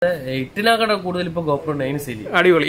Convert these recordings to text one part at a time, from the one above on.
എയ്റ്റിനാക്കട കൂടുതൽ ഇപ്പൊ GoPro nine sale അടിപൊളി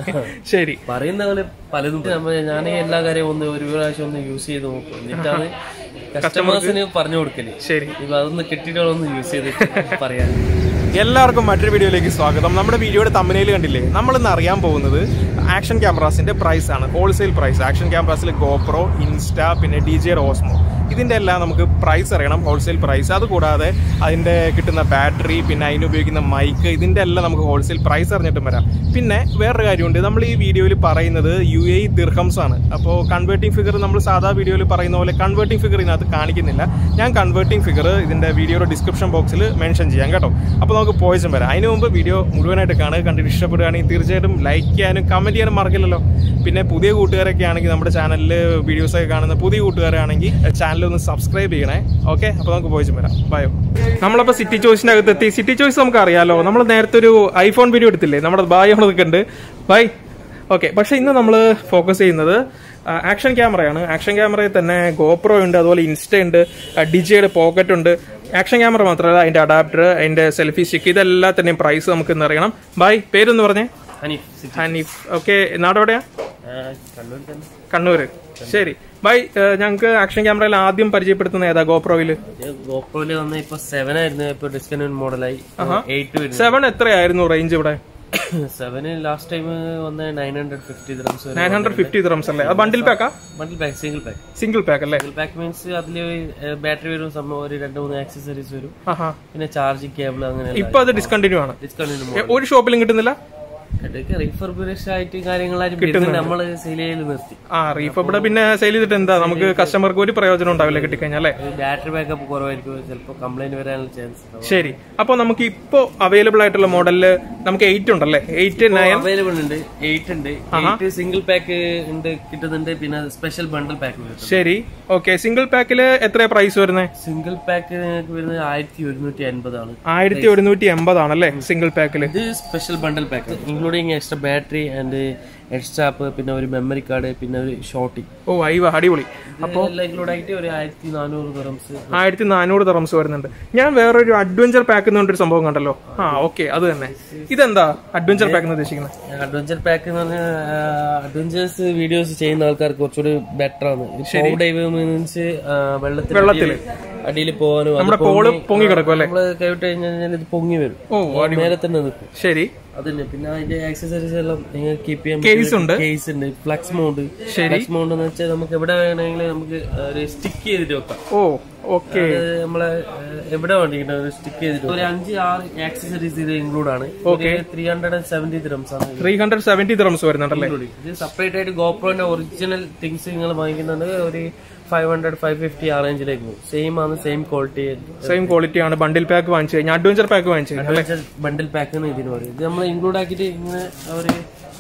ശരി പറയുന്ന പോലെ പലതും ഞാൻ എല്ലാ കാര്യവും ഒന്ന് ഒരു പ്രാവശ്യം ഒന്ന് യൂസ് ചെയ്ത് നോക്കും എന്നിട്ടാണ് കസ്റ്റമേഴ്സിന് പറഞ്ഞു കൊടുക്കല് ശരി ഇപ്പൊ അതൊന്ന് കിട്ടിയിട്ടൊന്ന് യൂസ് ചെയ്തിട്ട് പറയാൻ എല്ലാവർക്കും മറ്റൊരു വീഡിയോയിലേക്ക് സ്വാഗതം നമ്മുടെ വീഡിയോയുടെ തമ്മനയിൽ കണ്ടില്ലേ നമ്മൾ ഇന്ന് അറിയാൻ പോകുന്നത് ആക്ഷൻ ക്യാമറാസിന്റെ പ്രൈസ് ആണ് ഹോൾസെയിൽ പ്രൈസ് ആക്ഷൻ ക്യാമറാസിൽ ഗോപ്രോ ഇൻസ്റ്റ പിന്നെ ഡി ജെ ഓസ്മോ ഇതിന്റെ എല്ലാം നമുക്ക് പ്രൈസ് അറിയണം ഹോൾസെയിൽ പ്രൈസ് അതുകൂടാതെ അതിന്റെ കിട്ടുന്ന ബാറ്ററി പിന്നെ അതിന് ഉപയോഗിക്കുന്ന മൈക്ക് ഇതിന്റെ എല്ലാം നമുക്ക് ഹോൾസെയിൽ പ്രൈസ് അറിഞ്ഞിട്ടും വരാം പിന്നെ വേറൊരു കാര്യമുണ്ട് നമ്മൾ ഈ വീഡിയോയിൽ പറയുന്നത് യു എ ദിർഹംസ് ആണ് അപ്പോൾ കൺവേർട്ടിംഗ് ഫിഗർ നമ്മൾ സാധാ വീഡിയോയിൽ പറയുന്ന പോലെ കൺവേർട്ടിംഗ് ഫിഗർ ഇതിനകത്ത് കാണിക്കുന്നില്ല ഞാൻ കൺവേർട്ടിംഗ് ഫിഗർ ഇതിന്റെ വീഡിയോയുടെ ഡിസ്ക്രിപ്ഷൻ ബോക്സിൽ മെൻഷൻ ചെയ്യാം കേട്ടോ അപ്പോൾ നമുക്ക് പോയിസം വരാം അതിന് മുമ്പ് വീഡിയോ മുഴുവനായിട്ട് കാണുക കണ്ടിട്ട് ഇഷ്ടപ്പെടുകയാണെങ്കിൽ തീർച്ചയായിട്ടും ലൈക്ക് ചെയ്യാനും കമന്റ് ചെയ്യാനും മറക്കില്ലല്ലോ പിന്നെ പുതിയ കൂട്ടുകാരൊക്കെ ആണെങ്കിൽ നമ്മുടെ ചാനലിൽ വീഡിയോസ് ഒക്കെ കാണുന്ന പുതിയ കൂട്ടുകാരാണെങ്കിൽ ചാനൽ ഒന്ന് സബ്സ്ക്രൈബ് ചെയ്യണേ ഓക്കെ അപ്പോൾ നമുക്ക് പോയിസം വരാം ബയോ നമ്മളപ്പോൾ സിറ്റി ചോയ്സിന്റെ അകത്ത് എത്തി സിറ്റി ചോയ്സ് നമുക്ക് അറിയാലോ നമ്മൾ നേരത്തെ ഒരു ഐഫോൺ വീഡിയോ എടുത്തില്ലേ നമ്മുടെ ബായ് നമ്മളൊക്കെ ഉണ്ട് ബൈ ഓക്കെ പക്ഷെ ഇന്ന് നമ്മൾ ഫോക്കസ് ചെയ്യുന്നത് ആക്ഷൻ ക്യാമറയാണ് ആക്ഷൻ ക്യാമറയിൽ തന്നെ ഗോപ്രോ ഉണ്ട് അതുപോലെ ഇൻസ്റ്റ ഉണ്ട് ഡിജയുടെ പോക്കറ്റ് ഉണ്ട് ആക്ഷൻ ക്യാമറ മാത്രമല്ല അതിന്റെ അഡാപ്റ്റർ അതിന്റെ സെൽഫി സ്റ്റിക്ക് ഇതെല്ലാത്തിന്റെയും പ്രൈസ് നമുക്ക് ഇന്ന് അറിയണം ബൈ പേരൊന്ന് പറഞ്ഞേ ഹനീഫ് ഹനീഫ് ഓക്കെ നാടെവിടെയാ കണ്ണൂർ തന്നെ കണ്ണൂര് ശരി ബൈ ഞങ്ങൾക്ക് ആക്ഷൻ ക്യാമറയിൽ ആദ്യം പരിചയപ്പെടുത്തുന്ന ഏതാ ഗോപ്രോയില് ഗോപ്രോയില് വന്ന ഇപ്പൊ സെവൻ ആയിരുന്നു ഇപ്പൊ ഡിസ്കണ്ടിന്യൂ മോഡലായി എയ്റ്റ് വരുന്നു സെവൻ എത്രയായിരുന്നു റേഞ്ച് ഇവിടെ സെവന് ലാസ്റ്റ് ടൈം വന്ന nine hundred fifty dirhams nine hundred fifty dirhams അല്ലേ അത് ബണ്ടിൽ പാക്കാ bundle pack single pack single pack അല്ലേ സിംഗിൾ പാക്ക് മീൻസ് അതിൽ ബാറ്ററി വരും സംഭവം ഒരു രണ്ട് മൂന്ന് ആക്സസറീസ് വരും ആഹാ പിന്നെ ചാർജിങ് കേബിൾ അങ്ങനെ ഇപ്പൊ അത് ഡിസ്കണ്ടിന്യൂ ആണ് ഡിസ്കണ്ടിന്യൂ എ, ഒരു ഷോപ്പിലും കിട്ടുന്നില്ല ഇടയ്ക്ക് റീഫർബിഷ് ആയിട്ട് കാര്യങ്ങളായിട്ട് വരുന്നത് നമ്മള് സെയിൽ ചെയ്ത് നിർത്തി ആ റീഫ് ഇവിടെ പിന്നെ സെയിൽ ചെയ്തിട്ട് എന്താ നമുക്ക് കസ്റ്റമർക്ക് ഒരു പ്രയോജനം ഉണ്ടാവില്ല കിട്ടിക്കഴിഞ്ഞാൽ അല്ലേ ബാറ്ററി ബാക്കപ്പ് കുറവായിരിക്കും ചിലപ്പോൾ കംപ്ലൈന്റ് വരാനുള്ള ചാൻസ് ശരി അപ്പൊ നമുക്ക് ഇപ്പോ അവൈലബിൾ ആയിട്ടുള്ള മോഡലില് നമുക്ക് എയ്റ്റ് ഉണ്ടല്ലേ എയ്റ്റ് നയൻ അവൈലബിൾ ഉണ്ട് എയ്റ്റ് ഉണ്ട് എയ്റ്റ് സിംഗിൾ പാക്ക് ഉണ്ട് കിട്ടുന്നുണ്ട് പിന്നെ സ്പെഷ്യൽ ബണ്ടിൽ പാക്ക് കിട്ടും ശരി ഓക്കെ സിംഗിൾ പാക്കില് എത്ര പ്രൈസ് വരുന്നത് സിംഗിൾ പാക്ക് നിങ്ങൾക്ക് വരുന്നത് ആയിരത്തി ഒരുന്നൂറ്റി അൻപതാണ് ആയിരത്തി ഒരുന്നൂറ്റി എൺപതാണല്ലേ സിംഗിൾ പാക്കില് ഇത് special bundle pack including extra battery and extra app പിന്നെ ഒരു മെമ്മറി കാർഡ് പിന്നെ ഒരു ഷോട്ടിംഗ് ഓ അയ്യോ അടിപൊളി എല്ലാം ഇൻക്ലൂഡ് ആയിട്ട് ഒരു ആയിരത്തി നാനൂറ് ദിറംസ് ആയിരത്തി നാനൂറ് തെറംസ് വരുന്നുണ്ട് ഞാൻ വേറൊരു അഡ്വഞ്ചർ പാക്ക് എന്ന് പറഞ്ഞൊരു സംഭവം കണ്ടല്ലോ ആ ഓക്കെ അത് തന്നെ ഇതെന്താ അഡ്വഞ്ചർ പാക്ക് എന്ന് ഉദ്ദേശിക്കുന്നത് അഡ്വഞ്ചർ പാക്ക് എന്ന് പറഞ്ഞാൽ അഡ്വഞ്ചേഴ്സ് വീഡിയോസ് ചെയ്യുന്ന ആൾക്കാർക്ക് കുറച്ചുകൂടി ബെറ്റർ ആണ് ഫോം ഡൈവ് മീൻസ് വെള്ളത്തിൽ വെള്ളത്തില്. അടിയിൽ പോകാനും അത് നമ്മുടെ പോള് പൊങ്ങി കിടക്കും അല്ലേ നമ്മള് കൈവിട്ട് കഴിഞ്ഞാൽ ഇത് പൊങ്ങി വരും ഓ നേരെ തന്നെ നിൽക്കും ശരി അതന്നെ പിന്നെ അതിന്റെ ആക്സസറീസ് എല്ലാം നിങ്ങൾ കീപ്പ് ചെയ്യാൻ കേസ് ഉണ്ട് കേസ് ഉണ്ട് ഫ്ലക്സ് മൗണ്ട് ഫ്ലക്സ് മൗണ്ട് എന്ന് വെച്ചാൽ നമുക്ക് എവിടെ വേണമെങ്കിലും നമുക്ക് ഒരു സ്റ്റിക്ക് ചെയ്തിട്ട് വെക്കാം ഓ ഓക്കെ അത് നമ്മളെ ഏഹ്, എവിടെ വേണ്ടിയിട്ട് ഒരു സ്റ്റിക്ക് ചെയ്തിട്ട് ഒരു അഞ്ച് ആറ് ആക്സസറീസ് ഇത് ഇൻക്ലൂഡ് ആണ് three hundred and seventy dirhams ആണ് ത്രീ ഹൺഡ്രഡ് സെവന്റി തെറംസ് വരുന്നുണ്ടല്ലേ include. ഇത് സെപ്പറേറ്റ് ആയിട്ട് ഗോപ്രോന്റെ ഒറിജിനൽ തിങ്സ് നിങ്ങൾ വാങ്ങിക്കുന്നുണ്ട് ഒരു ഫൈവ് ഹൺഡ്രഡ് ഫൈവ് ഫിഫ്റ്റി ആ റേഞ്ചിലേക്ക് പോകും സെയിം ആണ് സെയിം ക്വാളിറ്റി സെയിം ക്വാളിറ്റി ആണ് ബണ്ടിൽ പാക്ക് വാങ്ങിച്ചു കഴിഞ്ഞാൽ അഡ്വഞ്ചർ പാക്ക് വാങ്ങിച്ചു കഴിഞ്ഞാൽ ബണ്ടിൽ പാക്ക് എന്ന് ഇതിന് പറയും ഇത് നമ്മൾ ഇൻക്ലൂഡ് ആക്കിയിട്ട് ഇങ്ങനെ ഒരു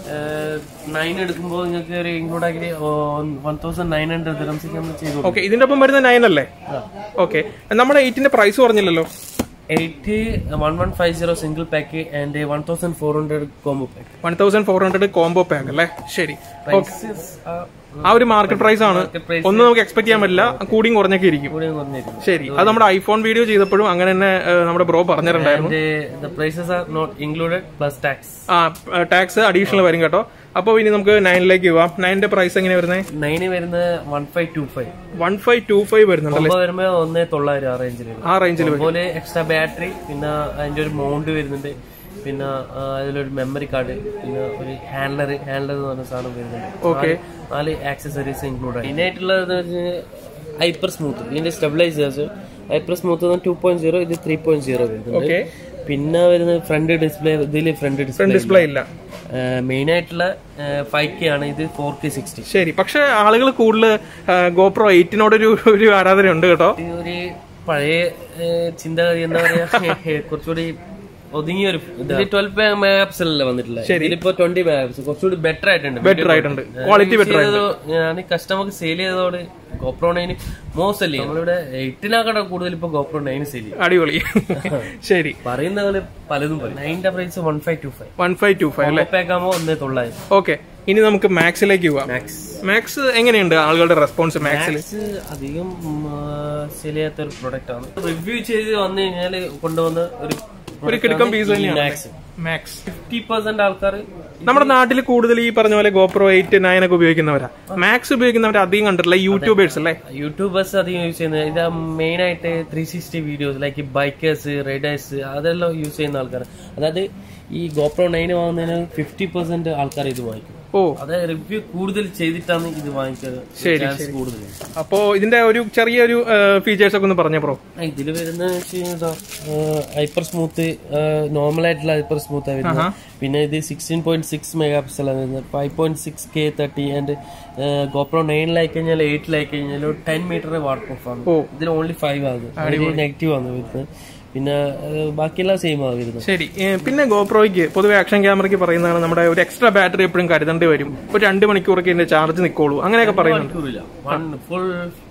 നയൻ എടുക്കുമ്പോൾ നിങ്ങൾക്ക് ഒരു ഇൻക്ലൂഡ് ആക്കിയിട്ട് one thousand nine hundred dirhams നമ്മൾ ചെയ്തു ഓക്കെ ഇതിന്റെ ഒപ്പം വരുന്ന നയൻ അല്ലേ ഓക്കെ നമ്മുടെ എയ്റ്റിന്റെ പ്രൈസ് പറഞ്ഞില്ലല്ലോ eight one one five zero single pack and one thousand four hundred combo pack one thousand four hundred combo pack അല്ലേ ശരി ആ ഒരു മാർക്കറ്റ് പ്രൈസ് ആണ് price. ഒന്നും നമുക്ക് എക്സ്പെക്ട് ചെയ്യാൻ പറ്റില്ല കൂടിയും കുറഞ്ഞൊക്കെ ഇരിക്കും കൂടി പറഞ്ഞിരുന്നു ശരി അത് നമ്മുടെ ഐഫോൺ വീഡിയോ ചെയ്തപ്പോഴും അങ്ങനെ തന്നെ ഏഹ്, നമ്മുടെ ബ്രോ പറഞ്ഞിട്ടുണ്ടായിരുന്നു the prices are not included plus tax ആ ടാക്സ് അഡീഷണൽ വരും കേട്ടോ അപ്പോൾ ഇനി നമുക്ക് നയനിലേക്ക് പോവാം നയനിന്റെ പ്രൈസ് എങ്ങനെയാ വരുന്നത് നയന് വരുന്നത് one five two five one five two five വരുന്നുണ്ടല്ലേ ഒമ്പത് വരുമ്പോൾ ഒന്നേ തൊള്ളായിരം ആ റേഞ്ചിൽ വരും ആ റേഞ്ചിൽ അതുപോലെ എക്സ്ട്രാ ബാറ്ററി പിന്നെ അതിന്റെ ഒരു മൗണ്ട് വരുന്നുണ്ട് പിന്നെ ആ, അതിലൊരു മെമ്മറി കാർഡ് പിന്നെ ഒരു ഹാൻഡലർ ഹാൻഡലർ എന്ന് പറഞ്ഞ സാധനം വരുന്നുണ്ട് ഓക്കെ നാല്- നാല് ആക്സസറീസ് ഇൻക്ലൂഡ് ആണ് മെയിനായിട്ടുള്ളത് ഹൈപ്പർ സ്മൂത്ത് ഇതിന്റെ stabilizers hyper smooth two point zero ഇത് ത്രീ പോയിന്റ് സീറോ വരുന്നുണ്ട് ഓക്കെ പിന്നെ വരുന്നത് ഫ്രണ്ട് ഡിസ്പ്ലേ ഇതിൽ ഫ്രണ്ട് ഡിസ്പ്ലേ ഡിസ്പ്ലേ ഇല്ല മെയിൻ ആയിട്ടുള്ള ഫൈവ് കെ ആണ് ഇത് ഫോർ കെ സിക്സ്റ്റി ശരി പക്ഷെ ആളുകൾ കൂടുതൽ ഗോപ്രോ എയ്റ്റിനോട് ഒരു ഒരു ആരാധന ഉണ്ട് കേട്ടോ ഒരു പഴയ ഏഹ്, ചിന്താഗതി എന്താ പറയാ കുറച്ചുകൂടി ഒതുങ്ങിയ ഒരു ട്വൽവ് മെഗാ പിക്സൽ അല്ലേ വന്നിട്ടുള്ളത് ഇതിലിപ്പോ ട്വന്റി മെഗാ പിക്സൽ കുറച്ചുകൂടി ബെറ്റർ ആയിട്ടുണ്ട് ബെറ്റർ ആയിട്ടുണ്ട് ക്വാളിറ്റി ബെറ്റർ ഞാൻ കസ്റ്റമർക്ക് സെയിൽ ചെയ്തതോട് ഗോപ്രോ നൈന് മോ സെല് ചെയ്യും നമ്മളിവിടെ എയ്റ്റിനാക്കട കൂടുതൽ ഇപ്പൊ ഗോപ്രോ നൈന് സെയിൽ ചെയ്യും അടിപൊളി ശരി പറയുന്ന പോലെ പലതും പറയും നൈൻ്റെ price one five two five one five two five അല്ലേ പാക്കാകുമ്പോ ഒന്നേ തൊള്ളായിരം ഓക്കെ ഇനി നമുക്ക് മാക്സിലേക്ക് പോവാം മാക്സ് മാക്സ് എങ്ങനെയുണ്ട് ആളുകളുടെ റെസ്പോൺസ് മാക്സിൽ മാക്സ് അധികം സെയിൽ ചെയ്യാത്ത ഒരു പ്രൊഡക്റ്റ് ആണ് റിവ്യൂ ചെയ്ത് വന്നു കഴിഞ്ഞാൽ കൊണ്ടുവന്ന ഒരു ഒരു കിടുക്കം piece Max Max fifty percent ആൾക്കാർ നമ്മുടെ നാട്ടിൽ കൂടുതൽ ഈ പറഞ്ഞ പോലെ ഗോപ്രോ എയ്റ്റ് നയൻ ഒക്കെ ഉപയോഗിക്കുന്നവരാ മാക്സ് ഉപയോഗിക്കുന്നവർ അധികം കണ്ടിട്ടില്ല യൂട്യൂബേഴ്സ് അല്ലേ യൂട്യൂബേഴ്സ് അധികം യൂസ് ചെയ്യുന്നത് ഇത് മെയിൻ ആയിട്ട് three sixty videos like bikers riders അതെല്ലാം യൂസ് ചെയ്യുന്ന ആൾക്കാർ അതായത് ഈ ഗോപ്രോ നയൻ വാങ്ങുന്നതിന് ഫിഫ്റ്റി പെർസെന്റ് ആൾക്കാർ ഇത് വാങ്ങിക്കും ഓ അതായത് റിവ്യൂ കൂടുതൽ ചെയ്തിട്ടാണ് ഇത് വാങ്ങിക്കുക ചാൻസ് കൂടുതൽ അപ്പോ ഇതിന്റെ ഒരു ചെറിയൊരു ഫീച്ചേഴ്സ് ഒക്കെ ഒന്ന് പറഞ്ഞ ബ്രോ ഇതിൽ വരുന്ന ഹൈപ്പർ സ്മൂത്ത് നോർമൽ ആയിട്ടുള്ള ഹൈപ്പർ സ്മൂത്ത് ആണ് വരുന്നത് പിന്നെ ഇത് sixteen point six mega pixel ആണ് വരുന്നത് five point six K thirty and GoPro നയനിലായി കഴിഞ്ഞാൽ എയ്റ്റിലായി കഴിഞ്ഞാൽ ടെൻ മീറ്റർ വാട്ടർ പ്രൂഫ് ആണ് ഓ. ഇതിൽ ഓൺലി ഫൈവ് ആണ് നെഗറ്റീവ് ആണ് വരുന്നത് പിന്നെ ഏഹ്, ബാക്കിയെല്ലാം സെയിം ആണ് വരുന്നത് ശരി ഏ, പിന്നെ ഗോപ്രോയ്ക്ക് പൊതുവെ ആക്ഷൻ ക്യാമറയ്ക്ക് പറയുന്നതാണ് നമ്മുടെ ഒരു എക്സ്ട്രാ ബാറ്ററി എപ്പോഴും കരുതേണ്ടി വരും ഒരു രണ്ട് മണിക്കൂറൊക്കെ ഇതിന്റെ ചാർജ് നിൽക്കുള്ളൂ അങ്ങനെയൊക്കെ പറയുന്നുണ്ട് മണിക്കൂറില്ല one full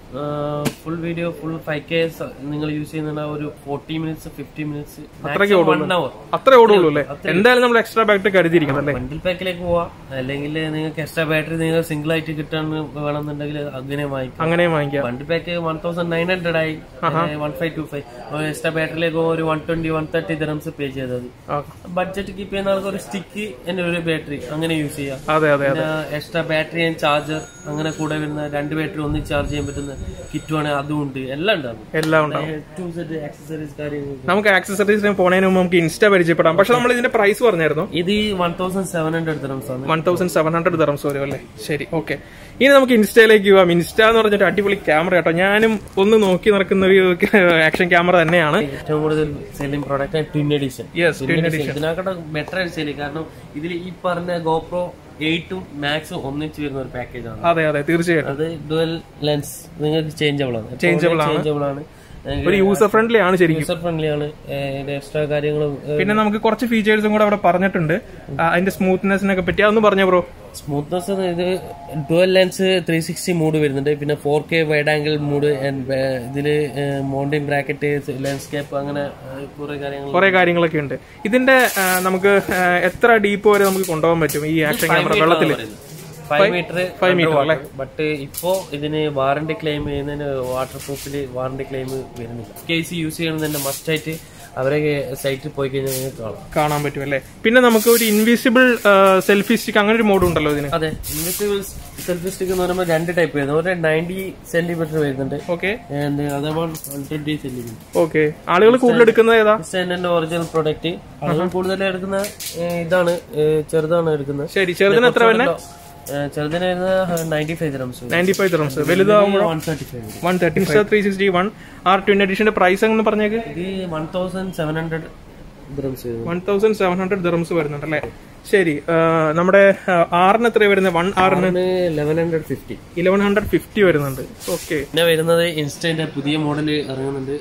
full video full five K നിങ്ങൾ യൂസ് ചെയ്യുന്ന ഒരു ഫോർട്ടി മിനിറ്റ്സ് ഫിഫ്റ്റി മിനിറ്റ്സ് അത്രയ്ക്ക് വൺ അവർ അത്രേ ഓടുള്ളൂ അല്ലേ എന്തായാലും നമ്മൾ എക്സ്ട്രാ ബാറ്ററി കരുതിയിരിക്കണം അല്ലേ ബണ്ടിൽ പാക്കിലേക്ക് പോവാ അല്ലെങ്കിൽ നിങ്ങൾക്ക് എക്സ്ട്രാ ബാറ്ററി നിങ്ങൾ സിംഗിൾ ആയിട്ട് കിട്ടാൻ വേണമെന്നുണ്ടെങ്കിൽ അങ്ങനെ വാങ്ങിക്കാം അങ്ങനെ വാങ്ങിക്കാം bundle pack one thousand nine hundred ആയി one five two five extra ബാറ്ററിയിലേക്ക് ഒരു one twenty one thirty dirhams pay ചെയ്തത് ആ, ബഡ്ജറ്റ് കീപ്പ് ചെയ്യുന്ന ആൾക്ക് ഒരു സ്റ്റിക്ക് എന്റെ ഒരു ബാറ്ററി അങ്ങനെ യൂസ് ചെയ്യാം അതെ അതെ പിന്നെ എക്സ്ട്രാ ബാറ്ററി ആൻഡ് ചാർജർ അങ്ങനെ കൂടെ വരുന്ന രണ്ട് ബാറ്ററി ഒന്നിച്ച് ചാർജ് ചെയ്യാൻ പറ്റുന്ന കിറ്റ് വേണേൽ അതും ഉണ്ട് എല്ലാം ഉണ്ടാവും എല്ലാം ഉണ്ടാവും ടു സെറ്റ് ആക്സസറീസ് കാര്യങ്ങൾ നമുക്ക് ആക്സസറീസിന് പോണതിന് മുമ്പ് നമുക്ക് ഇൻസ്റ്റ പരിചയപ്പെടാം പക്ഷെ നമ്മൾ ഇതിന്റെ പ്രൈസ് പറഞ്ഞായിരുന്നു ഇത് one thousand seven hundred dirhams ആണ് one thousand seven hundred dirhams വരും അല്ലേ ശരി ഓക്കെ ഇനി നമുക്ക് ഇൻസ്റ്റയിലേക്ക് പോവാം ഇൻസ്റ്റ എന്ന് പറഞ്ഞിട്ട് അടിപൊളി ക്യാമറ കേട്ടോ ഞാനും ഒന്ന് നോക്കി നടക്കുന്ന ഒരു ആക്ഷൻ ക്യാമറ തന്നെയാണ് ഏറ്റവും കൂടുതൽ selling product twin edition yes ഇതിനെക്കാട്ടും ബെറ്റർ ആയിട്ട് സെല് കാരണം ഇതിൽ ഈ പറഞ്ഞ ഗോപ്രോ എയ്റ്റും മാക്സും ഒന്നിച്ച് വരുന്ന ഒരു പാക്കേജ് ആണ് അതെ അതെ തീർച്ചയായിട്ടും അത് ഡുവൽ ലെൻസ് നിങ്ങൾക്ക് ചേഞ്ചബിൾ ആണ് Changeable ആണ്. ചേഞ്ചബിൾ ആണ് ഒരു യൂസർ ഫ്രണ്ട്ലി ആണ് ശരിക്കും യൂസർ ഫ്രണ്ട്ലി ആണ് എക്സ്ട്രാ കാര്യങ്ങളും പിന്നെ നമുക്ക് കുറച്ച് ഫീച്ചേഴ്സും കൂടെ അവിടെ പറഞ്ഞിട്ടുണ്ട് ആ, അതിന്റെ സ്മൂത്ത്നെസ്സിനൊക്കെ പറ്റി അതൊന്ന് പറഞ്ഞോ ബ്രോ സ്മൂത്ത്നെസ് ഇത് dual lens three sixty mode വരുന്നുണ്ട് പിന്നെ four K wide angle mode ഇതില് മൗണ്ടിങ് ബ്രാക്കറ്റ് ലാൻഡ്സ്കേപ്പ് അങ്ങനെ കുറെ കാര്യങ്ങൾ കുറെ കാര്യങ്ങളൊക്കെ ഉണ്ട് ഇതിന്റെ ആ, നമുക്ക് ആ, എത്ര ഡീപ്പ് വരെ നമുക്ക് കൊണ്ടുപോകാൻ പറ്റും ഈ ആക്ഷൻ ക്യാമറ വെള്ളത്തിൽ ഫൈവ് മീറ്റർ ഫൈവ് മീറ്റർ അല്ലേ ബട്ട് ഇപ്പോ ഇതിന് വാറണ്ടി ക്ലെയിം ചെയ്യുന്നതിന് വാട്ടർ പ്രൂഫിൽ വാറണ്ടി ക്ലെയിം വരുന്നില്ല കേസ് യൂസ് ചെയ്യണമെന്ന് മസ്റ്റ് ആയിട്ട് അവരെ സൈറ്റിൽ പോയി കഴിഞ്ഞാൽ നിങ്ങൾക്ക് കാണാം കാണാൻ പറ്റും അല്ലേ പിന്നെ നമുക്ക് ഒരു ഇൻവിസിബിൾ സെൽഫി സ്റ്റിക്ക് അങ്ങനെ ഒരു മോഡ് ഉണ്ടല്ലോ ഇതിന് അതെ ഇൻവിസിബിൾ സെൽഫി സ്റ്റിക്ക് എന്ന് പറയുമ്പോൾ രണ്ട് ടൈപ്പ് വരുന്നത് ഒരു നയൻറ്റി സെന്റിമീറ്റർ വരുന്നുണ്ട് ഓക്കെ ആൻഡ് അതേ വൺ ട്വന്റി സെന്റിമീറ്റർ ഓക്കെ ആളുകൾ കൂടുതൽ എടുക്കുന്നത് ഏതാ എന്റെ ഒറിജിനൽ പ്രൊഡക്റ്റ് ആളുകൾ കൂടുതൽ എടുക്കുന്ന ഏഹ്, ഇതാണ് ഏഹ്, ചെറുതാണ് എടുക്കുന്നത് ശരി ചെറുതിന് എത്ര തന്നെ ഏഹ്, ചെറുതിന് വരുന്നത് ninety five dirhams ninety five dirhams വലുതാവുമ്പോൾ one thirty five one thirty Insta three sixty one R twenty എഡിഷന്റെ പ്രൈസ് അങ്ങനെ പറഞ്ഞേക്ക് ഇത് one thousand seven hundred dirhams വരുന്നത് one thousand seven hundred dirhams വരുന്നുണ്ട് അല്ലേ ശരി ആ, നമ്മുടെ ആറിന് എത്ര വരുന്നത് വൺ ആറിന് eleven hundred fifty eleven hundred fifty വരുന്നുണ്ട് ഓക്കെ പിന്നെ വരുന്നത് ഇൻസ്റ്റന്റെ പുതിയ മോഡൽ ഇറങ്ങുന്നുണ്ട്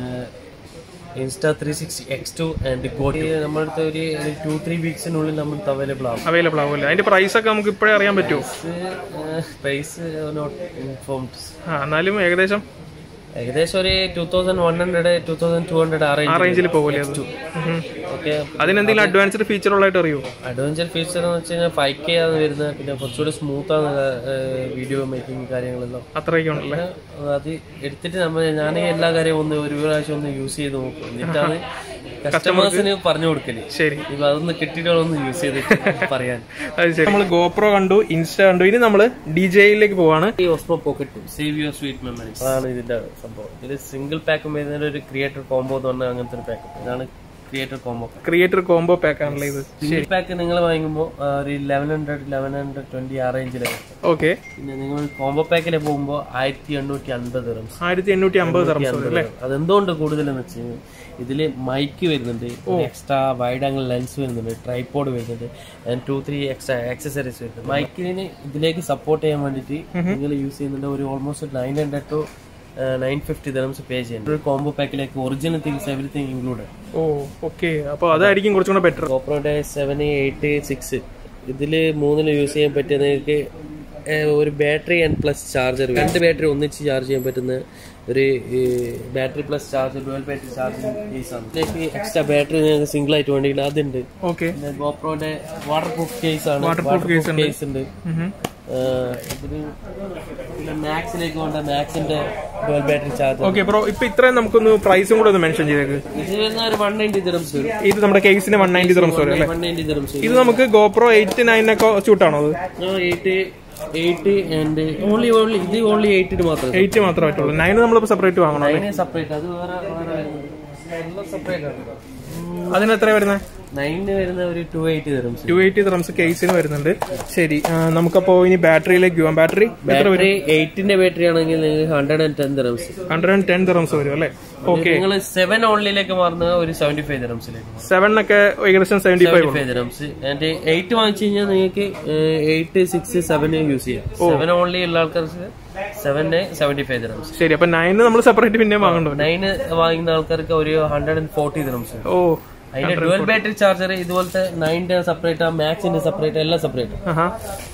Insta three sixty X two and ഗോട്ടി നമ്മുടെ അടുത്ത് ഒരു ടു ത്രീ വീക്സിനുള്ളിൽ നമുക്ക് അവൈലബിൾ ആവും അവൈലബിൾ ആവുമല്ലേ അതിന്റെ പ്രൈസ് ഒക്കെ നമുക്ക് ഇപ്പോഴേ അറിയാൻ പറ്റുമോ പ്രൈസ് നോട്ട് ഇൻഫോംഡ് ആ എന്നാലും ഏകദേശം ഏകദേശം ഒരു two thousand one hundred two thousand two hundred ആ ആ റേഞ്ച് റേഞ്ചിൽ പോകില്ലേ അത് ഉം. ഓക്കെ അതിനെന്തെങ്കിലും അഡ്വാൻസ്ഡ് ഫീച്ചർ ഉള്ളതായിട്ട് അറിയോ അഡ്വഞ്ചർ ഫീച്ചർ എന്ന് വെച്ച് കഴിഞ്ഞാൽ ഫൈവ് കെ ആണ് വരുന്നത് പിന്നെ കുറച്ചുകൂടി സ്മൂത്ത് ആണ് വീഡിയോ മേക്കിംഗ് കാര്യങ്ങളെല്ലാം അത്രയൊക്കെ ഉണ്ടല്ലേ പിന്നെ അത് എടുത്തിട്ട് നമ്മൾ ഞാൻ എല്ലാ കാര്യവും ഒന്ന് ഒരു പ്രാവശ്യം ഒന്ന് യൂസ് ചെയ്ത് നോക്കും എന്നിട്ടാണ് കസ്റ്റമേഴ്സിന് പറഞ്ഞു കൊടുക്കല് ശരി ഇപ്പൊ അതൊന്ന് കിട്ടിയിട്ടൊന്ന് യൂസ് ചെയ്തിട്ട് പറയാൻ അത് ശരി നമ്മൾ ഗോപ്രോ കണ്ടു ഇൻസ്റ്റ കണ്ടു ഇനി നമ്മൾ ഡി ജെയിലേക്ക് പോവാണ് ഈ Osmo Pocket save your sweet memory അതാണ് ഇതിന്റെ സംഭവം ഇത് സിംഗിൾ പാക്ക് വരുന്ന ഒരു ക്രിയേറ്റർ കോംബോ എന്ന് പറഞ്ഞാൽ അങ്ങനത്തെ ഒരു പാക്ക് ഇതാണ് creator combo creator combo pack ആണല്ലോ ഇത് സിംഗിൾ പാക്ക് നിങ്ങൾ വാങ്ങുമ്പോൾ ഒരു eleven hundred eleven hundred twenty ആ റേഞ്ചിലാണ് ഓക്കെ പിന്നെ നിങ്ങൾ കോംബോ പാക്കിൽ പോകുമ്പോൾ ആയിരത്തി എണ്ണൂറ്റി അൻപത് റംസ് ആയിരത്തി എണ്ണൂറ്റി അമ്പത് തറം അല്ലേ അതെന്തുകൊണ്ട് കൂടുതലെന്ന് വെച്ച് കഴിഞ്ഞാൽ ഇതില് മൈക്ക് വരുന്നുണ്ട് എക്സ്ട്രാ വൈഡ് ആംഗിൾ ലെൻസ് വരുന്നുണ്ട് ട്രൈപോഡ് വരുന്നുണ്ട് and two three extra accessories വരുന്നുണ്ട് മൈക്കിന് ഇതിലേക്ക് സപ്പോർട്ട് ചെയ്യാൻ വേണ്ടിയിട്ട് നിങ്ങൾ യൂസ് ചെയ്യുന്നുണ്ട് ഒരു almost nine hundred two nine fifty dirhams pay ചെയ്യുന്നുണ്ട് ഒരു കോംബോ പാക്കിലേക്ക് ഒറിജിനൽ തിങ്സ് എവറിത്തിങ് ഇൻക്ലൂഡ് ഓ ഓക്കെ അപ്പൊ അതായിരിക്കും കുറച്ചും കൂടെ ബെറ്റർ ഗോപ്രോയുടെ സെവൻ എയ്റ്റ് സിക്സ് ഇതിൽ മൂന്നിൽ യൂസ് ചെയ്യാൻ പറ്റിയ നിങ്ങൾക്ക് ഏഹ്, ഒരു ബാറ്ററി ആൻഡ് പ്ലസ് ചാർജർ രണ്ട് ബാറ്ററി ഒന്നിച്ച് ചാർജ് ചെയ്യാൻ പറ്റുന്ന ഒരു battery plus charger dual battery charging കേസാണ് ഇതിലേക്ക് എക്സ്ട്രാ ബാറ്ററി നിങ്ങൾക്ക് സിംഗിൾ ആയിട്ട് വേണ്ടിയിട്ട് അതുണ്ട് ഓക്കെ പിന്നെ ഗോപ്രോയുടെ വാട്ടർ പ്രൂഫ് കേസ് ആണ് Waterproof case ഉണ്ട്. കേസ് ഉണ്ട് ഇതിന് പിന്നെ മാക്സിലേക്ക് കൊണ്ട മാക്സിന്റെ dual battery charger okay bro ഇപ്പൊ ഇത്രയും നമുക്കൊന്ന് പ്രൈസും കൂടെ ഒന്ന് മെൻഷൻ ചെയ്തേക്ക് ഇത് വരുന്ന ഒരു വൺ നയൻറ്റി ദിറംസ് വരും ഇത് നമ്മുടെ കേസിന് വൺ നയൻറ്റി ദിറംസ് വരും അല്ലേ വൺ നയൻറ്റി ദിറംസ് ഇത് നമുക്ക് ഗോപ്രോ എയ്റ്റ് നയനൊക്കെ ചൂട്ടാണോ അത് eight eight and only only ഇത് ഓൺലി എയ്റ്റിന് മാത്രം എയ്റ്റ് മാത്രമേ പറ്റുള്ളൂ നയൻ നമ്മളിപ്പോ സെപ്പറേറ്റ് വാങ്ങണം നയന് സെപ്പറേറ്റ് അത് വേറെ വേറെ വരുന്നത്. എല്ലാം സെപ്പറേറ്റ് ആണ് അതിന് എത്ര വരുന്നത് നയനിന് വരുന്ന ഒരു two eighty dirhams two eighty dirhams കേസിന് വരുന്നുണ്ട് ശരി ആ, നമുക്കപ്പോ ഇനി ബാറ്ററിയിലേക്ക് പോവാം ബാറ്ററി ബാറ്ററി എയ്റ്റിന്റെ ബാറ്ററി ആണെങ്കിൽ നിങ്ങൾക്ക് hundred and ten dirhams hundred and ten dirhams വരും അല്ലേ ഓക്കെ നിങ്ങൾ സെവൻ ഓൺലിയിലേക്ക് മാറുന്ന ഒരു സെവന്റി ഫൈവ് ദിറംസിലേക്ക് സെവൻ ഒക്കെ ഏകദേശം seventy five five dirhams and eight വാങ്ങിച്ചു കഴിഞ്ഞാൽ നിങ്ങൾക്ക് എയ്റ്റ് സിക്സ് സെവൻ യൂസ് ചെയ്യാം സെവൻ ഓൺലി ഉള്ള ആൾക്കാർക്ക് സെവന് സെവന്റി ഫൈവ് ദിറംസ് ശരി അപ്പൊ നയന് നമ്മൾ സെപ്പറേറ്റ് പിന്നെ വാങ്ങണ്ടോ നയന് വാങ്ങുന്ന ആൾക്കാർക്ക് ഒരു ഹൺഡ്രഡ് ആൻഡ് ഫോർട്ടി ദിറംസ് ഓ അതിന്റെ ഡുവൽ ബാറ്ററി ചാർജർ ഇതുപോലത്തെ നയന്റെ സെപ്പറേറ്റ് മാക്സിന്റെ സെപ്പറേറ്റ് എല്ലാം സെപ്പറേറ്റ് ആഹാ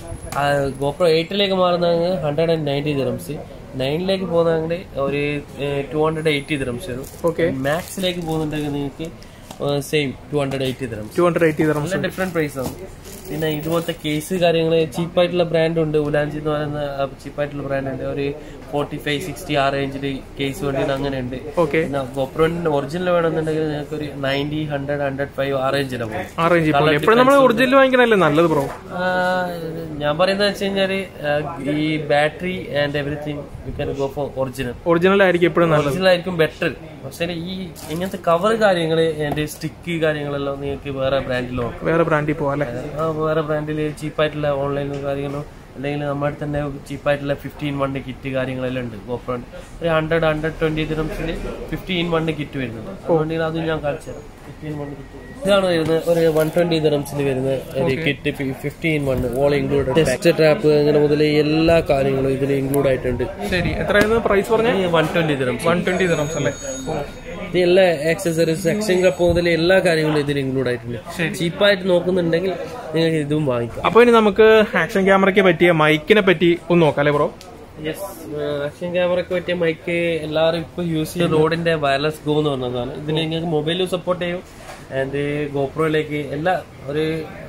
ഗോപ്രോ എയ്റ്റിലേക്ക് മാറുന്നെങ്കിൽ ഹൺഡ്രഡ് ആൻഡ് നയൻറ്റി ദിറംസ് നയനിലേക്ക് പോകുന്നെങ്കിൽ ഒരു ടു ഹൺഡ്രഡ് എയ്റ്റി ദിറംസ് വരും ഓക്കെ മാക്സിലേക്ക് പോകുന്നുണ്ടെങ്കിൽ നിങ്ങൾക്ക് same two hundred eighty dirhams two hundred eighty dirhams നല്ല ഡിഫറെന്റ് പ്രൈസ് ആണ് പിന്നെ ഇതുപോലത്തെ കേസ് കാര്യങ്ങൾ ചീപ്പായിട്ടുള്ള ബ്രാൻഡ് ഉണ്ട് ഉലാഞ്ചി എന്ന് പറയുന്ന ചീപ്പായിട്ടുള്ള ബ്രാൻഡ് ഉണ്ട് ഒരു ഫോർട്ടി ഫൈവ് സിക്സ്റ്റി ആ റേഞ്ചിൽ കേസ് വേണ്ടി അങ്ങനെ ഉണ്ട് ഓക്കെ പിന്നെ ഗോപ്രോന്റെ ഒറിജിനൽ വേണമെന്നുണ്ടെങ്കിൽ നിങ്ങൾക്ക് ഒരു നയൻറ്റി ഹൺഡ്രഡ് ഹൺഡ്രഡ് ഫൈവ് ആ റേഞ്ചിലാണ് പോകും ആ റേഞ്ച് ഇപ്പോൾ എപ്പോഴും നമ്മൾ ഒറിജിനൽ വാങ്ങിക്കണല്ലേ നല്ലത് ബ്രോ ആ, ഞാൻ പറയുന്നത് വെച്ച് കഴിഞ്ഞാല് ആ, ഈ battery and everything you can go for original original ആയിരിക്കും എപ്പോഴും നല്ലത് ഒറിജിനൽ ആയിരിക്കും ബെറ്റർ പക്ഷേ ഈ ഇങ്ങനത്തെ കവർ കാര്യങ്ങള് ആൻഡ് സ്റ്റിക്ക് കാര്യങ്ങളെല്ലാം നിങ്ങൾക്ക് വേറെ ബ്രാൻഡിൽ നോക്കാം വേറെ ബ്രാൻഡിൽ പോവാം അല്ലേ ആ, വേറെ ബ്രാൻഡിൽ ചീപ്പായിട്ടുള്ള ഓൺലൈനിലും കാര്യങ്ങളും അല്ലെങ്കിൽ നമ്മുടെ തന്നെ ചീപ്പായിട്ടുള്ള ഫിഫ്റ്റീൻ വണ്ണ് കിറ്റ് കാര്യങ്ങളെല്ലാം ഉണ്ട് ഗോപ്രോണ്ട് ഒരു ഹൺഡ്രഡ് ഹൺഡ്രഡ് ട്വന്റി ദിറംസിൽ ഫിഫ്റ്റീൻ വണ്ണ് കിറ്റ് വരുന്നുണ്ട് അതുകൊണ്ട് അത് ഞാൻ കാണിച്ചു തരാം ഫിഫ്റ്റീൻ വണ്ണ് കിറ്റ് ഇതാണ് വരുന്നത് ഒരു വൺ ട്വന്റി ദിറംസിൽ വരുന്ന ഒരു kit fifteen one all include chest strap അങ്ങനെ മുതൽ എല്ലാ കാര്യങ്ങളും ഇതിൽ ഇൻക്ലൂഡ് ആയിട്ടുണ്ട് ശരി എത്രയായിരുന്നു പ്രൈസ് പറഞ്ഞ one twenty dirhams one twenty dirhams അല്ലേ ഇത് എല്ലാ ആക്സസറീസ് സെക്ഷൻ കപ്പ് മുതൽ എല്ലാ കാര്യങ്ങളും ഇതിൽ ഇൻക്ലൂഡ് ആയിട്ടുണ്ട് ചീപ്പായിട്ട് നോക്കുന്നുണ്ടെങ്കിൽ നിങ്ങൾക്ക് ഇതും വാങ്ങിക്കാം അപ്പൊ ഇനി നമുക്ക് ആക്ഷൻ ക്യാമറയ്ക്ക് പറ്റിയ മൈക്കിനെ പറ്റി ഒന്ന് നോക്കാം അല്ലേ ബ്രോ യെസ് ആക്ഷൻ ക്യാമറയ്ക്ക് പറ്റിയ മൈക്ക് എല്ലാവരും ഇപ്പൊ യൂസ് ചെയ്യുന്ന റോഡിന്റെ വയർലെസ് ഗോ എന്ന് പറഞ്ഞതാണ് ഇതിൽ നിങ്ങൾക്ക് മൊബൈലും സപ്പോർട്ട് ചെയ്യും ആൻഡ് ഗോപ്രോയിലേക്ക് എല്ലാ ഒരു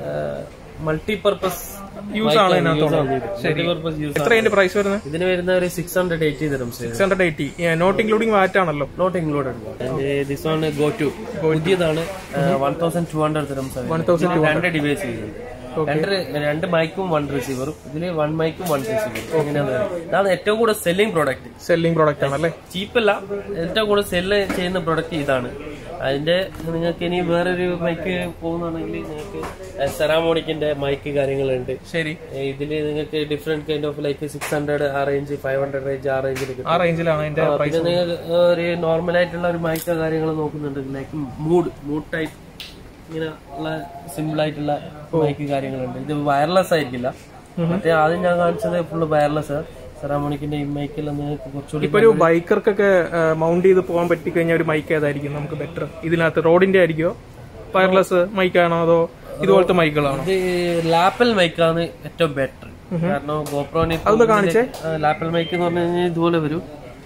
മൾട്ടിപർപ്പസ് യൂസ് ആണ് ഇതിനകത്തുള്ളത് ശരി മൾട്ടിപർപ്പസ് യൂസ് എത്ര അതിന്റെ പ്രൈസ് വരുന്നത് ഇതിന് വരുന്ന ഒരു six hundred eighty dirhams six hundred eighty not including VAT ആണല്ലോ not included this one go to പുതിയതാണ് one thousand two hundred dirhams one thousand രണ്ട് ഡിവൈസ് ചെയ്യുന്നുണ്ട് രണ്ട് രണ്ട് മൈക്കും വൺ റിസീവറും ഇതില് വൺ മൈക്കും വൺ റിസീവറും ഇങ്ങനെയാണ് ഇതാണ് ഏറ്റവും കൂടുതൽ സെല്ലിംഗ് പ്രോഡക്റ്റ് സെല്ലിംഗ് പ്രോഡക്റ്റ് ആണല്ലേ ചീപ്പല്ല ഏറ്റവും കൂടുതൽ സെല്ല് ചെയ്യുന്ന പ്രോഡക്റ്റ് ഇതാണ് അതിന്റെ നിങ്ങൾക്ക് ഇനി വേറൊരു മൈക്ക് പോകുന്നുണ്ടെങ്കിൽ നിങ്ങൾക്ക് സെറാമോണിക്കിന്റെ മൈക്ക് കാര്യങ്ങളുണ്ട് ശരി ഇതിൽ നിങ്ങൾക്ക് different kind of like six hundred ആ റേഞ്ച് ഫൈവ് ഹൺഡ്രഡ് റേഞ്ച് ആ റേഞ്ചിൽ കിട്ടും ആ റേഞ്ചിലാണ് അതിന്റെ ആ, പിന്നെ നിങ്ങൾ ഒരു നോർമൽ ആയിട്ടുള്ള ഒരു മൈക്ക കാര്യങ്ങൾ നോക്കുന്നുണ്ട് ലൈക്ക് മൂഡ് മൂഡ് ടൈപ്പ് ഇങ്ങനെ ഉള്ള സിമ്പിൾ ആയിട്ടുള്ള മൈക്ക് കാര്യങ്ങളുണ്ട് ഇത് വയർലെസ് ആയിരിക്കില്ല മറ്റേ ആദ്യം ഞാൻ കാണിച്ചത് ഫുള്ള് വയർലെസ് സെറാമോണിക്കിന്റെ ഈ മൈക്കെല്ലാം നിങ്ങൾക്ക് കുറച്ചുകൂടി ഇപ്പൊ ഒരു ബൈക്കർക്കൊക്കെ മൗണ്ട് ചെയ്ത് പോകാൻ പറ്റി കഴിഞ്ഞാൽ ഒരു മൈക്ക് ഏതായിരിക്കും നമുക്ക് ബെറ്റർ ഇതിനകത്ത് റോഡിന്റെ ആയിരിക്കോ വയർലെസ് മൈക്കാണോ അതോ ഇതുപോലത്തെ മൈക്കുകളാണോ ഇത് ലാപ്പൽ മൈക്കാണ് ഏറ്റവും ബെറ്റർ കാരണം ഗോപ്രോന് കാണിച്ചേ? ലാപ്പൽ മൈക്ക് എന്ന് പറഞ്ഞു കഴിഞ്ഞാൽ ഇതുപോലെ വരും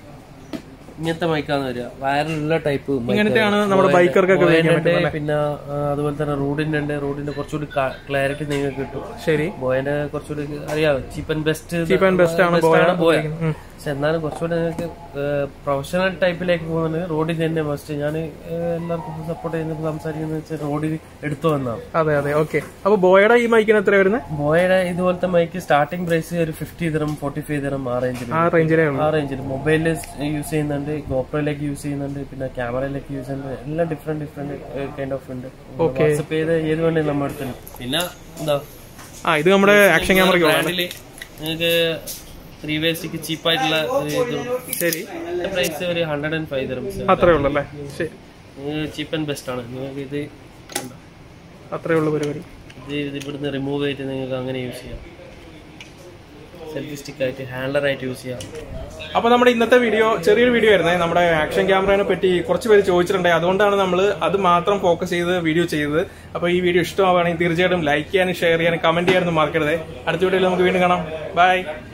ഇങ്ങനത്തെ മൈക്കാണ് വരിക വയറിലുള്ള ടൈപ്പ് ഇങ്ങനത്തെയാണ് നമ്മുടെ ബൈക്കർക്കൊക്കെ ഉപയോഗിക്കാൻ പിന്നെ ആ, അതുപോലെ തന്നെ റോഡിന്റെ ഉണ്ട് റോഡിന്റെ കുറച്ചുകൂടി ക്ലാരിറ്റി നിങ്ങൾക്ക് കിട്ടും ശരി ബോയന്റെ കുറച്ചുകൂടി അറിയാം cheap and best cheap and best ആണ് ബോയ ബോയ പക്ഷെ എന്നാലും കുറച്ചുകൂടി നിങ്ങൾക്ക് പ്രൊഫഷണൽ ടൈപ്പിലേക്ക് പോകുന്നുണ്ടെങ്കിൽ റോഡിൽ തന്നെ ഫസ്റ്റ് ഞാൻ എല്ലാവർക്കും സപ്പോർട്ട് ചെയ്യുന്നത് സംസാരിക്കുന്നത് വെച്ചാൽ റോഡിൽ എടുത്തു വന്നാണ് അതെ അതെ ഓക്കെ അപ്പൊ ബോയയുടെ ഈ മൈക്കിന് എത്ര വരുന്നത് ബോയയുടെ ഇതുപോലത്തെ മൈക്ക് സ്റ്റാർട്ടിംഗ് പ്രൈസ് ഒരു ഫിഫ്റ്റി തരം ഫോർട്ടി ഫൈവ് തരം ആ റേഞ്ചിൽ ആ റേഞ്ചിലേ ഉള്ളൂ ആ റേഞ്ചിൽ മൊബൈലിൽ യൂസ് ചെയ്യുന്നുണ്ട് ഗോപ്രോയിലേക്ക് യൂസ് ചെയ്യുന്നുണ്ട് പിന്നെ ക്യാമറയിലേക്ക് യൂസ് ചെയ്യുന്നുണ്ട് എല്ലാം ഡിഫറെന്റ് ഡിഫറെന്റ് കൈൻഡ് ഓഫ് ഉണ്ട് വാട്സപ്പ് ചെയ്ത് ഏത് വേണമെങ്കിലും നമ്മൾ എടുത്തുണ്ട് പിന്നെ എന്താ ആ ഇത് നമ്മുടെ ആക്ഷൻ ക്യാമറയ്ക്ക് ബ്രാൻഡില് നിങ്ങൾക്ക് ത്രീ വേ സ്റ്റിക്ക് ചീപ്പായിട്ടുള്ള ഒരു ഇതും ശരി പ്രൈസ് ഒരു ഹൺഡ്രഡ് ആൻഡ് ഫൈവ് തരം അത്രേ ഉള്ളൂ അല്ലേ ശരി ചീപ്പ് ആൻഡ് ബെസ്റ്റ് ആണ് നിങ്ങൾക്ക് ഇത് ഉണ്ടോ? അത്രേ ഉള്ളൂ പരിപാടി ഇത് ഇത് ഇവിടുന്ന് റിമൂവ് ചെയ്തിട്ട് നിങ്ങൾക്ക് അങ്ങനെ യൂസ് ചെയ്യാം സെൽഫി സ്റ്റിക്ക് ആയിട്ട് ഹാൻഡലർ ആയിട്ട് യൂസ് ചെയ്യാം അപ്പൊ നമ്മുടെ ഇന്നത്തെ വീഡിയോ ചെറിയൊരു വീഡിയോ ആയിരുന്നേ നമ്മുടെ ആക്ഷൻ ക്യാമറയെ പറ്റി കുറച്ച് പേര് ചോദിച്ചിട്ടുണ്ടായി അതുകൊണ്ടാണ് നമ്മൾ അത് മാത്രം ഫോക്കസ് ചെയ്ത് വീഡിയോ ചെയ്തത് അപ്പൊ ഈ വീഡിയോ ഇഷ്ടമാവുകയാണെങ്കിൽ തീർച്ചയായിട്ടും ലൈക്ക് ചെയ്യാനും ഷെയർ ചെയ്യാനും കമന്റ് ചെയ്യാനൊന്നും മറക്കരുത് അടുത്ത വീഡിയോയിൽ നമുക്ക് വീണ്ടും കാണാം ബൈ